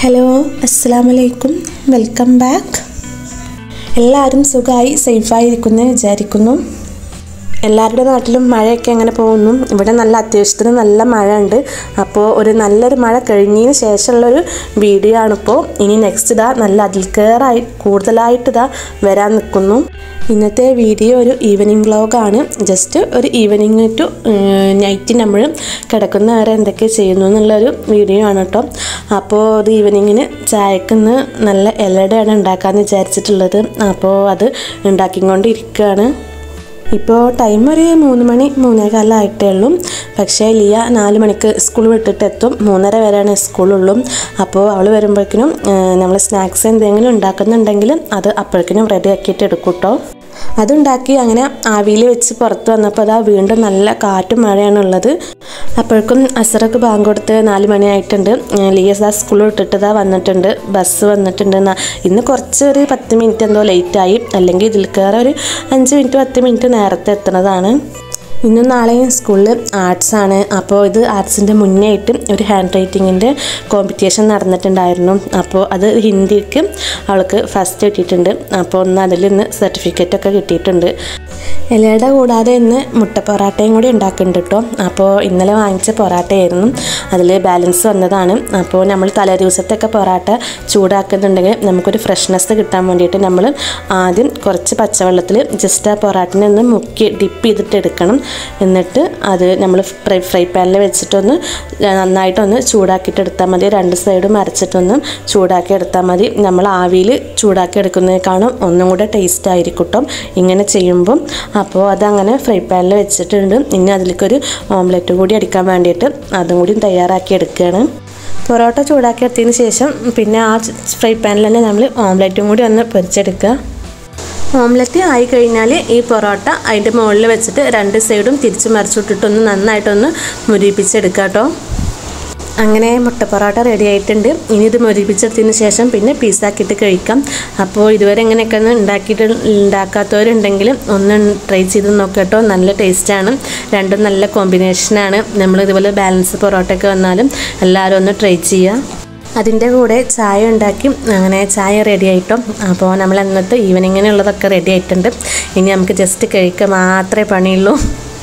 hello അസ്സാം വലൈക്കും welcome back എല്ലാവരും സുഖമായി സേഫായി ഇരിക്കുന്നു വിചാരിക്കുന്നു എല്ലാവരുടെ നാട്ടിലും മഴയൊക്കെ എങ്ങനെ പോകുന്നു ഇവിടെ നല്ല അത്യാവശ്യത്തിന് നല്ല മഴ ഉണ്ട് അപ്പോൾ ഒരു നല്ലൊരു മഴ കഴിഞ്ഞതിന് ശേഷമുള്ളൊരു വീഡിയോ ആണിപ്പോൾ ഇനി നെക്സ്റ്റ് ഇതാ നല്ല അതിൽ കയറായി കൂടുതലായിട്ട് ഇതാ വരാൻ നിൽക്കുന്നു ഇന്നത്തെ വീഡിയോ ഒരു ഈവനിങ് വ്ളോഗാണ് ജസ്റ്റ് ഒരു ഈവനിങ് ടു നൈറ്റ് നമ്മൾ കിടക്കുന്ന വരെ എന്തൊക്കെ ചെയ്യുന്നു എന്നുള്ളൊരു വീഡിയോ ആണ് കേട്ടോ അപ്പോൾ അത് ഈവനിങ്ങിന് ചായക്കുന്ന് നല്ല ഇലടയാണ് ഉണ്ടാക്കാമെന്ന് വിചാരിച്ചിട്ടുള്ളത് അപ്പോൾ അത് ഉണ്ടാക്കിക്കൊണ്ടിരിക്കുകയാണ് ഇപ്പോൾ ടൈം ഒരു മൂന്ന് മണി മൂന്നേകാലമായിട്ടേ ഉള്ളൂ പക്ഷേ ലിയ നാല് മണിക്ക് സ്കൂൾ വിട്ടിട്ട് എത്തും മൂന്നര വരെയാണ് സ്കൂളുള്ളൂ അപ്പോൾ അവൾ വരുമ്പോഴേക്കിനും നമ്മൾ സ്നാക്സ് എന്തെങ്കിലും ഉണ്ടാക്കുന്നുണ്ടെങ്കിൽ അത് അപ്പോഴേക്കിനും റെഡി ആക്കിയിട്ട് എടുക്കും കേട്ടോ അതുണ്ടാക്കി അങ്ങനെ ആവിയിൽ വെച്ച് പുറത്ത് വന്നപ്പോൾ അതാ വീണ്ടും നല്ല കാറ്റും മഴയാണ് ഉള്ളത് അപ്പോഴേക്കും അസറൊക്കെ ബാങ്ക് കൊടുത്ത് നാല് മണിയായിട്ടുണ്ട് ലിയസ് ആ സ്കൂളിൽ വിട്ടിട്ട് ഇതാ വന്നിട്ടുണ്ട് ബസ് വന്നിട്ടുണ്ട് ന- ഇന്ന് കുറച്ച് ഒരു പത്ത് മിനിറ്റ് എന്തോ ലേറ്റായി അല്ലെങ്കിൽ ഇതിൽ കയറി ഒരു അഞ്ച് മിനിറ്റ് പത്ത് മിനിറ്റ് നേരത്തെ എത്തുന്നതാണ് ഇന്നും നാളെയും സ്കൂളിൽ ആർട്സ് ആണ് അപ്പോൾ ഇത് ആർട്സിൻ്റെ മുന്നേ ആയിട്ട് ഒരു ഹാൻഡ് റൈറ്റിങ്ങിൻ്റെ കോമ്പറ്റീഷൻ നടന്നിട്ടുണ്ടായിരുന്നു അപ്പോൾ അത് ഹിന്ദിക്ക് അവൾക്ക് ഫസ്റ്റ് കിട്ടിയിട്ടുണ്ട് അപ്പോൾ ഒന്ന് അതിൽ ഇന്ന് സർട്ടിഫിക്കറ്റ് ഒക്കെ കിട്ടിയിട്ടുണ്ട് ഇലയുടെ കൂടാതെ ഇന്ന് മുട്ട പൊറാട്ടയും കൂടി ഉണ്ടാക്കുന്നുണ്ട് കേട്ടോ അപ്പോൾ ഇന്നലെ വാങ്ങിച്ച പൊറാട്ടയായിരുന്നു അതിൽ ബാലൻസ് വന്നതാണ് അപ്പോൾ നമ്മൾ തലേ ദിവസത്തൊക്കെ പൊറാട്ട ചൂടാക്കുന്നുണ്ടെങ്കിൽ നമുക്കൊരു ഫ്രഷ്നെസ് കിട്ടാൻ വേണ്ടിയിട്ട് നമ്മൾ ആദ്യം കുറച്ച് പച്ചവെള്ളത്തിൽ ജസ്റ്റ് ആ പൊറാട്ടിനെ ഒന്ന് മുക്കി ഡിപ്പ് ചെയ്തിട്ട് എടുക്കണം എന്നിട്ട് അത് നമ്മൾ ഫ്രൈ ഫ്രൈ പാനിൽ വെച്ചിട്ടൊന്ന് നന്നായിട്ടൊന്ന് ചൂടാക്കിയിട്ട് എടുത്താൽ മതി രണ്ട് സൈഡും അരച്ചിട്ടൊന്ന് ചൂടാക്കി എടുത്താൽ മതി നമ്മൾ ആവിയിൽ ചൂടാക്കി എടുക്കുന്നതിനേക്കാളും ഒന്നും കൂടെ ടേസ്റ്റ് ആയിരിക്കും കേട്ടോ ഇങ്ങനെ ചെയ്യുമ്പം അപ്പോൾ അതങ്ങനെ ഫ്രൈ പാനിൽ വെച്ചിട്ടുണ്ട് ഇനി അതിലേക്കൊരു ഓംലെറ്റ് കൂടി അടിക്കാൻ വേണ്ടിയിട്ട് അതും കൂടി തയ്യാറാക്കി എടുക്കുകയാണ് പൊറോട്ട ചൂടാക്കി എടുത്തതിന് ശേഷം പിന്നെ ആ ഫ്രൈ പാനിൽ തന്നെ നമ്മൾ ഓംലെറ്റും കൂടി ഒന്ന് പൊരിച്ചെടുക്കുക ഓംലെറ്റ് ആയി കഴിഞ്ഞാൽ ഈ പൊറോട്ട അതിൻ്റെ മുകളിൽ വെച്ചിട്ട് രണ്ട് സൈഡും തിരിച്ച് മറിച്ചിട്ടിട്ടൊന്ന് നന്നായിട്ടൊന്ന് മുരിപ്പിച്ചെടുക്കുക കേട്ടോ അങ്ങനെ മുട്ട പൊറോട്ട റെഡി ആയിട്ടുണ്ട് ഇനി ഇത് മുരിപ്പിച്ചെടുത്തതിന് ശേഷം പിന്നെ പീസാക്കിയിട്ട് കഴിക്കാം അപ്പോൾ ഇതുവരെ ഇങ്ങനെയൊക്കെ ഒന്ന് ഉണ്ടാക്കിയിട്ട് ഉണ്ടാക്കാത്തവരുണ്ടെങ്കിൽ ഒന്ന് ട്രൈ ചെയ്ത് നോക്കട്ടോ നല്ല ടേസ്റ്റാണ് രണ്ടും നല്ല കോമ്പിനേഷനാണ് നമ്മൾ ഇതുപോലെ ബാലൻസ് പൊറോട്ടയൊക്കെ വന്നാലും എല്ലാവരും ഒന്ന് ട്രൈ ചെയ്യുക അതിൻ്റെ കൂടെ ചായ ഉണ്ടാക്കി അങ്ങനെ ചായ റെഡി ആയിട്ടോ അപ്പോൾ നമ്മൾ എന്നിട്ട് ഈവനിങ്ങിനുള്ളതൊക്കെ റെഡി ആയിട്ടുണ്ട് ഇനി നമുക്ക് ജസ്റ്റ് കഴിക്കുക മാത്രമേ പണിയുള്ളൂ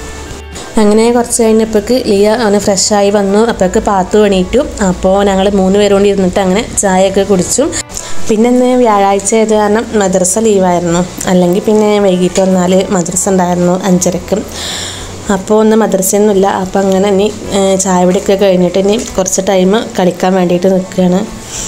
അങ്ങനെ കുറച്ച് കഴിഞ്ഞപ്പോഴേക്ക് ലിയ അങ്ങനെ ഫ്രഷായി വന്നു അപ്പോഴേക്ക് പാത്തു എണീറ്റു അപ്പോൾ ഞങ്ങൾ മൂന്ന് പേരും കൊണ്ട് ഇരുന്നിട്ട് അങ്ങനെ ചായയൊക്കെ കുടിച്ചു പിന്നെ ഇന്ന് വ്യാഴാഴ്ച ആയത് കാരണം മദ്രസ ലീവായിരുന്നു അല്ലെങ്കിൽ പിന്നെ വൈകിട്ട് വന്നാൽ മദ്രസ ഉണ്ടായിരുന്നു അഞ്ചരക്ക് അപ്പോൾ ഒന്ന് മദ്രസയൊന്നുമില്ല അപ്പോൾ അങ്ങനെ ഇനി ഏഹ്, ചായ കുടിയൊക്കെ കഴിഞ്ഞിട്ട് ഇനി കുറച്ച് ടൈം കളിക്കാൻ വേണ്ടിയിട്ട് നിൽക്കുകയാണ്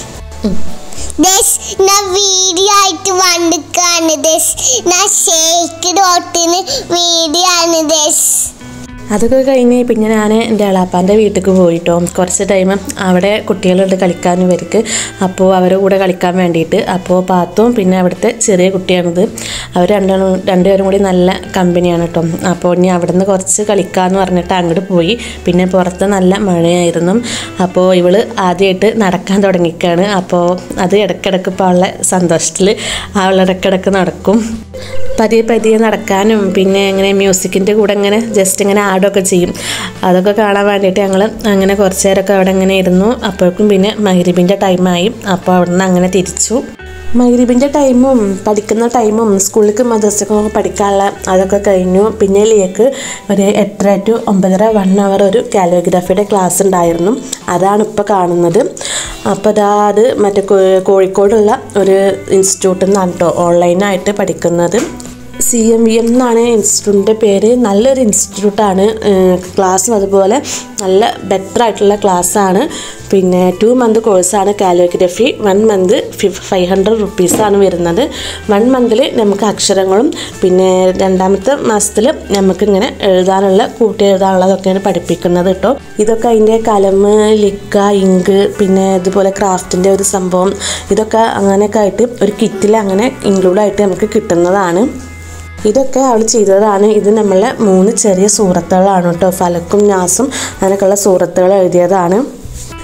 ദസ് na വീഡിയോ ആയിട്ട് വന്നിക്കാണ് ദസ് na ഷേക്ക് ഡോട്ടിന് വീഡിയോ ആണ് ദസ് അതൊക്കെ കഴിഞ്ഞ് പിന്നെ ഞാൻ എൻ്റെ എളാപ്പാൻ്റെ വീട്ടിലേക്ക് പോയിട്ടോ കുറച്ച് ടൈം അവിടെ കുട്ടികളുണ്ട് കളിക്കാനും ഇവർക്ക് അപ്പോൾ അവരുടെ കൂടെ കളിക്കാൻ വേണ്ടിയിട്ട് അപ്പോൾ പാത്തും പിന്നെ അവിടുത്തെ ചെറിയ കുട്ടിയാണിത് അവർ രണ്ടാളും രണ്ടുപേരും കൂടി നല്ല കമ്പനിയാണ് കേട്ടോ അപ്പോൾ ഇനി അവിടുന്ന് കുറച്ച് കളിക്കാമെന്ന് പറഞ്ഞിട്ട് അങ്ങോട്ട് പോയി പിന്നെ പുറത്ത് നല്ല മഴയായിരുന്നു അപ്പോൾ ഇവൾ ആദ്യമായിട്ട് നടക്കാൻ തുടങ്ങിക്കാണ് അപ്പോൾ അത് ഇടയ്ക്കിടയ്ക്ക് ഇപ്പോൾ അവളുടെ സന്തോഷത്തിൽ അവൾ ഇടയ്ക്കിടയ്ക്ക് നടക്കും പതിയെ പതിയെ നടക്കാനും പിന്നെ ഇങ്ങനെ മ്യൂസിക്കിൻ്റെ കൂടെ ഇങ്ങനെ ജസ്റ്റ് ഇങ്ങനെ ആടുകയൊക്കെ ചെയ്യും അതൊക്കെ കാണാൻ വേണ്ടിയിട്ട് ഞങ്ങൾ അങ്ങനെ കുറച്ച് നേരമൊക്കെ അവിടെ ഇങ്ങനെ ഇരുന്നു അപ്പോഴേക്കും പിന്നെ മഗ്രിബിൻ്റെ ടൈമായി അപ്പോൾ അവിടെ നിന്ന് അങ്ങനെ തിരിച്ചു മഗ്രിബിൻ്റെ ടൈമും പഠിക്കുന്ന ടൈമും സ്കൂളിലേക്ക് മദ്രസക്കും പഠിക്കാനുള്ള അതൊക്കെ കഴിഞ്ഞു പിന്നെ ലിയക്ക് ഒരു എട്ടര ടു ഒമ്പതര വൺ അവർ ഒരു കാലിയോഗ്രാഫിയുടെ ക്ലാസ് ഉണ്ടായിരുന്നു അതാണ് ഇപ്പോൾ കാണുന്നത് അപ്പോൾ അതാ അത് മറ്റേ കോ- കോഴിക്കോടുള്ള ഒരു ഇൻസ്റ്റിറ്റ്യൂട്ടിൽ നിന്നാണ് കേട്ടോ ഓൺലൈനായിട്ട് പഠിക്കുന്നത് സി എം വി എം എന്നാണ് ഇൻസ്റ്റിറ്റ്യൂട്ടിൻ്റെ പേര് നല്ലൊരു ഇൻസ്റ്റിറ്റ്യൂട്ടാണ് ക്ലാസ്സും അതുപോലെ നല്ല ബെറ്റർ ആയിട്ടുള്ള ക്ലാസ്സാണ് പിന്നെ ടു മന്ത് കോഴ്സാണ് calligraphy one month five hundred റുപ്പീസാണ് വരുന്നത് വൺ മന്തിൽ നമുക്ക് അക്ഷരങ്ങളും പിന്നെ രണ്ടാമത്തെ മാസത്തിൽ നമുക്കിങ്ങനെ എഴുതാനുള്ള കൂട്ടി എഴുതാനുള്ളതൊക്കെയാണ് പഠിപ്പിക്കുന്നത് കേട്ടോ ഇതൊക്കെ അതിൻ്റെ കലമ് ലിക്ക ഇങ്ക് പിന്നെ ഇതുപോലെ ക്രാഫ്റ്റിൻ്റെ ഒരു സംഭവം ഇതൊക്കെ അങ്ങനെയൊക്കെ ആയിട്ട് ഒരു കിറ്റിൽ അങ്ങനെ ഇൻക്ലൂഡായിട്ട് നമുക്ക് കിട്ടുന്നതാണ് ഇതൊക്കെ അവൾ ചെയ്തതാണ് ഇത് നമ്മളെ മൂന്ന് ചെറിയ സൂറത്തുകളാണ് കേട്ടോ ഫലക്കും നാസും അങ്ങനെയൊക്കെയുള്ള സൂറത്തുകൾ എഴുതിയതാണ്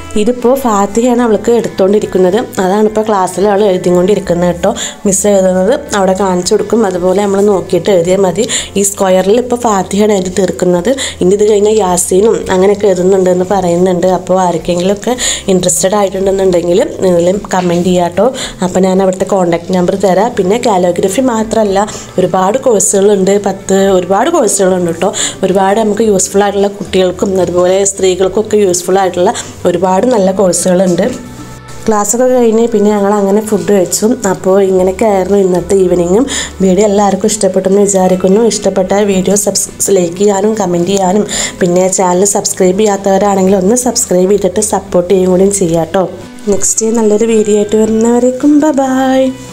ഇതിപ്പോൾ ഫാത്തിഹയാണ് അവൾക്ക് എടുത്തുകൊണ്ടിരിക്കുന്നത് അതാണ് ഇപ്പോൾ ക്ലാസ്സിൽ അവൾ എഴുതിക്കൊണ്ടിരിക്കുന്നത് കേട്ടോ മിസ് എഴുതുന്നത് അവിടെ കാണിച്ചു കൊടുക്കും അതുപോലെ നമ്മൾ നോക്കിയിട്ട് എഴുതിയാൽ മതി ഈ സ്ക്വയറിൽ ഇപ്പോൾ ഫാത്തിഹയാണ് എഴുതി തീർക്കുന്നത് ഇനി ഇത് കഴിഞ്ഞാൽ യാസീനും അങ്ങനെയൊക്കെ എഴുതുന്നുണ്ട് എന്ന് പറയുന്നുണ്ട് അപ്പോൾ ആർക്കെങ്കിലുമൊക്കെ ഇൻട്രസ്റ്റഡ് ആയിട്ടുണ്ടെന്നുണ്ടെങ്കിൽ നിങ്ങൾ കമൻറ്റ് ചെയ്യാം കേട്ടോ അപ്പോൾ ഞാൻ അവിടുത്തെ കോൺടാക്ട് നമ്പർ തരാം പിന്നെ കാലോഗ്രഫി മാത്രമല്ല ഒരുപാട് കോഴ്സുകളുണ്ട് പത്ത് ഒരുപാട് കോഴ്സുകളുണ്ട് കേട്ടോ ഒരുപാട് നമുക്ക് യൂസ്ഫുൾ ആയിട്ടുള്ള കുട്ടികൾക്കും അതുപോലെ സ്ത്രീകൾക്കും ഒക്കെ യൂസ്ഫുൾ ആയിട്ടുള്ള ഒരുപാട് നല്ല കോഴ്സുകളുണ്ട് ക്ലാസ്സൊക്കെ കഴിഞ്ഞ് പിന്നെ ഞങ്ങൾ അങ്ങനെ ഫുഡ് കഴിച്ചു അപ്പോൾ ഇങ്ങനെയൊക്കെ ആയിരുന്നു ഇന്നത്തെ ഈവനിങ്ങും വീഡിയോ എല്ലാവർക്കും ഇഷ്ടപ്പെട്ടെന്ന് വിചാരിക്കുന്നു ഇഷ്ടപ്പെട്ടാൽ വീഡിയോ സബ്സ് ലൈക്ക് ചെയ്യാനും കമൻറ്റ് ചെയ്യാനും പിന്നെ ചാനൽ സബ്സ്ക്രൈബ് ചെയ്യാത്തവരാണെങ്കിൽ ഒന്ന് സബ്സ്ക്രൈബ് ചെയ്തിട്ട് സപ്പോർട്ട് ചെയ്യുകയും കൂടി ചെയ്യാം കേട്ടോ നെക്സ്റ്റ് നല്ലൊരു വീഡിയോ ആയിട്ട് വരുന്നവരേക്കും ബൈ